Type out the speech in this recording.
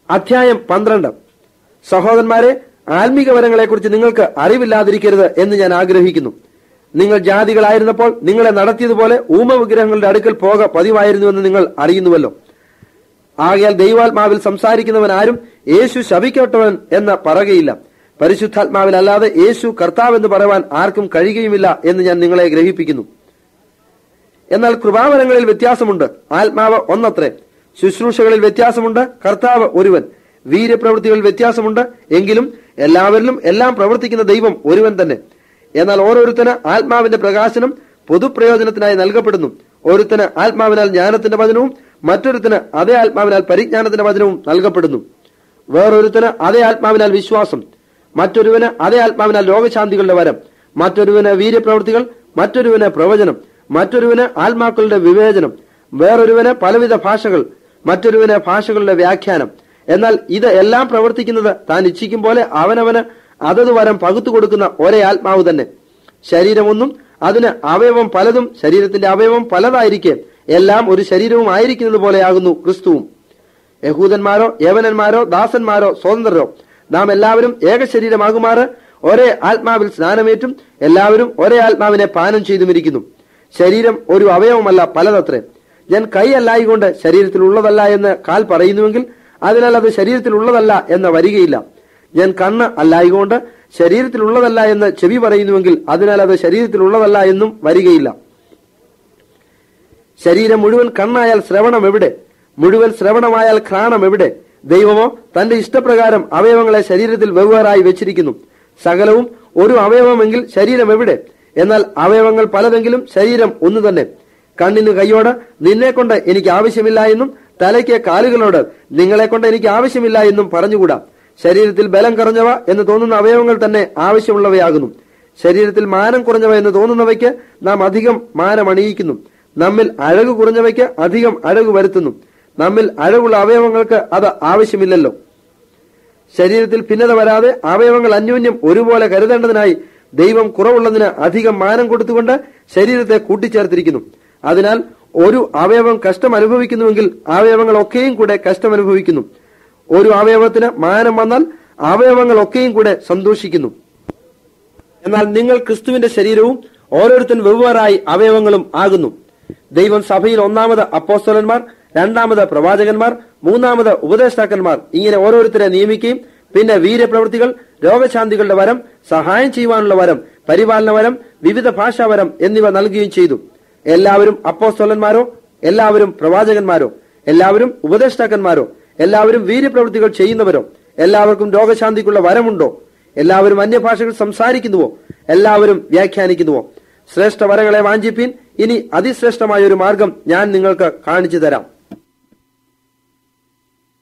അധ്യായം പന്ത്രണ്ട് സഹോദരന്മാരെ ആത്മീക വരങ്ങളെക്കുറിച്ച് നിങ്ങൾക്ക് അറിവില്ലാതിരിക്കരുത് എന്ന് ഞാൻ ആഗ്രഹിക്കുന്നു നിങ്ങൾ ജാതികളായിരുന്നപ്പോൾ നിങ്ങളെ നടത്തിയതുപോലെ ഊമ വിഗ്രഹങ്ങളുടെ അടുക്കൽ പോക പതിവായിരുന്നുവെന്ന് നിങ്ങൾ അറിയുന്നുവല്ലോ ആകയാൽ ദൈവാത്മാവിൽ സംസാരിക്കുന്നവൻ ആരും യേശു ശപിക്കപ്പെട്ടവൻ എന്ന് പറയുകയില്ല പരിശുദ്ധാത്മാവിൽ അല്ലാതെ യേശു കർത്താവെന്ന് പറയുവാൻ ആർക്കും കഴിയുകയുമില്ല എന്ന് ഞാൻ നിങ്ങളെ ഗ്രഹിപ്പിക്കുന്നു എന്നാൽ കൃപാവരങ്ങളിൽ വ്യത്യാസമുണ്ട് ആത്മാവ് ഒന്നത്രേ ശുശ്രൂഷകളിൽ വ്യത്യാസമുണ്ട് കർത്താവ് ഒരുവൻ വീര്യപ്രവൃത്തികളിൽ വ്യത്യാസമുണ്ട് എങ്കിലും എല്ലാവരിലും എല്ലാം പ്രവർത്തിക്കുന്ന ദൈവം ഒരുവൻ തന്നെ എന്നാൽ ഓരോരുത്തന് ആത്മാവിന്റെ പ്രകാശനം പൊതുപ്രയോജനത്തിനായി നൽകപ്പെടുന്നു ഒരുത്തന് ആത്മാവിനാൽ ജ്ഞാനത്തിന്റെ വചനവും മറ്റൊരുത്തന് അതേ ആത്മാവിനാൽ പരിജ്ഞാനത്തിന്റെ വചനവും നൽകപ്പെടുന്നു വേറൊരുത്തന് അതേ ആത്മാവിനാൽ വിശ്വാസം മറ്റൊരുവന് അതേ ആത്മാവിനാൽ രോഗശാന്തികളുടെ വരം മറ്റൊരുവന് വീര്യപ്രവൃത്തികൾ മറ്റൊരുവന് പ്രവചനം മറ്റൊരുവന് ആത്മാക്കളുടെ വിവേചനം വേറൊരുവന് പലവിധ ഭാഷകൾ മറ്റൊരുവന് ഭാഷകളുടെ വ്യാഖ്യാനം എന്നാൽ ഇത് എല്ലാം പ്രവർത്തിക്കുന്നത് താൻ ഇച്ഛിക്കും പോലെ അവനവന് അതത് വരം പകുത്തു കൊടുക്കുന്ന ഒരേ ആത്മാവ് തന്നെ ശരീരമൊന്നും അതിന് അവയവം പലതും ശരീരത്തിന്റെ അവയവം പലതായിരിക്കെ എല്ലാം ഒരു ശരീരവും ആയിരിക്കുന്നത് പോലെയാകുന്നു ക്രിസ്തുവും യഹൂദന്മാരോ യവനന്മാരോ ദാസന്മാരോ സ്വതന്ത്രരോ നാം എല്ലാവരും ഏക ശരീരമാകുമാറ് ഒരേ ആത്മാവിൽ സ്നാനമേറ്റും എല്ലാവരും ഒരേ ആത്മാവിനെ പാനം ചെയ്തുമിരിക്കുന്നു ശരീരം ഒരു അവയവമല്ല പലതത്രേ ഞാൻ കൈ അല്ലായികൊണ്ട് ശരീരത്തിൽ ഉള്ളതല്ല എന്ന് കാൽ പറയുന്നുവെങ്കിൽ അതിനാൽ അത് ശരീരത്തിൽ ഉള്ളതല്ല എന്ന് വരികയില്ല ഞാൻ കണ്ണ് അല്ലായികൊണ്ട് ശരീരത്തിൽ ഉള്ളതല്ല എന്ന് ചെവി പറയുന്നുവെങ്കിൽ അതിനാൽ അത് ശരീരത്തിൽ ഉള്ളതല്ല എന്നും വരികയില്ല ശരീരം മുഴുവൻ കണ്ണായാൽ ശ്രവണം എവിടെ മുഴുവൻ ശ്രവണമായാൽ ഘ്രാണം എവിടെ ദൈവമോ തന്റെ ഇഷ്ടപ്രകാരം അവയവങ്ങളെ ശരീരത്തിൽ വെവ്വേറായി വെച്ചിരിക്കുന്നു സകലവും ഒരു അവയവമെങ്കിൽ ശരീരം എവിടെ എന്നാൽ അവയവങ്ങൾ പലതെങ്കിലും ശരീരം ഒന്നു തന്നെ കണ്ണിന് കൈയോട് നിന്നെ കൊണ്ട് എനിക്ക് ആവശ്യമില്ല എന്നും തലയ്ക്ക് കാലുകളോട് നിങ്ങളെ കൊണ്ട് എനിക്ക് ആവശ്യമില്ല എന്നും പറഞ്ഞുകൂടാ ശരീരത്തിൽ ബലം കുറഞ്ഞവ എന്ന് തോന്നുന്ന അവയവങ്ങൾ തന്നെ ആവശ്യമുള്ളവയാകുന്നു ശരീരത്തിൽ മാനം കുറഞ്ഞവ എന്ന് തോന്നുന്നവയ്ക്ക് നാം അധികം മാനം അണിയിക്കുന്നു നമ്മിൽ അഴകു കുറഞ്ഞവയ്ക്ക് അധികം അഴകു വരുത്തുന്നു നമ്മിൽ അഴകുള്ള അവയവങ്ങൾക്ക് അത് ആവശ്യമില്ലല്ലോ ശരീരത്തിൽ ഭിന്നത വരാതെ അവയവങ്ങൾ അന്യോന്യം ഒരുപോലെ കരുതേണ്ടതിനായി ദൈവം കുറവുള്ളതിന് അധികം മാനം കൊടുത്തുകൊണ്ട് ശരീരത്തെ കൂട്ടിച്ചേർത്തിരിക്കുന്നു അതിനാൽ ഒരു അവയവം കഷ്ടം അനുഭവിക്കുന്നുവെങ്കിൽ അവയവങ്ങൾ ഒക്കെയും കൂടെ കഷ്ടം അനുഭവിക്കുന്നു ഒരു അവയവത്തിന് മാനം വന്നാൽ അവയവങ്ങൾ ഒക്കെയും കൂടെ സന്തോഷിക്കുന്നു എന്നാൽ നിങ്ങൾ ക്രിസ്തുവിന്റെ ശരീരവും ഓരോരുത്തൻ വെവ്വേറായി അവയവങ്ങളും ആകുന്നു ദൈവം സഭയിൽ ഒന്നാമത് അപ്പോസ്തലന്മാർ രണ്ടാമത് പ്രവാചകന്മാർ മൂന്നാമത് ഉപദേഷ്ടാക്കന്മാർ ഇങ്ങനെ ഓരോരുത്തരെ നിയമിക്കുകയും പിന്നെ വീര്യപ്രവൃത്തികൾ രോഗശാന്തികളുടെ വരം സഹായം ചെയ്യുവാനുള്ള വരം പരിപാലന വരം വിവിധ ഭാഷാവരം എന്നിവ നൽകുകയും ചെയ്തു എല്ലാവരും അപ്പോസ്തലന്മാരോ എല്ലാവരും പ്രവാചകന്മാരോ എല്ലാവരും ഉപദേഷ്ടാക്കന്മാരോ എല്ലാവരും വീര്യപ്രവൃത്തികൾ ചെയ്യുന്നവരോ എല്ലാവർക്കും രോഗശാന്തിക്കുള്ള വരമുണ്ടോ എല്ലാവരും അന്യഭാഷകൾ സംസാരിക്കുന്നുവോ എല്ലാവരും വ്യാഖ്യാനിക്കുന്നുവോ ശ്രേഷ്ഠ വരങ്ങളെ വാഞ്ചിപ്പീൻ ഇനി അതിശ്രേഷ്ഠമായ ഒരു മാർഗം ഞാൻ നിങ്ങൾക്ക് കാണിച്ചു തരാം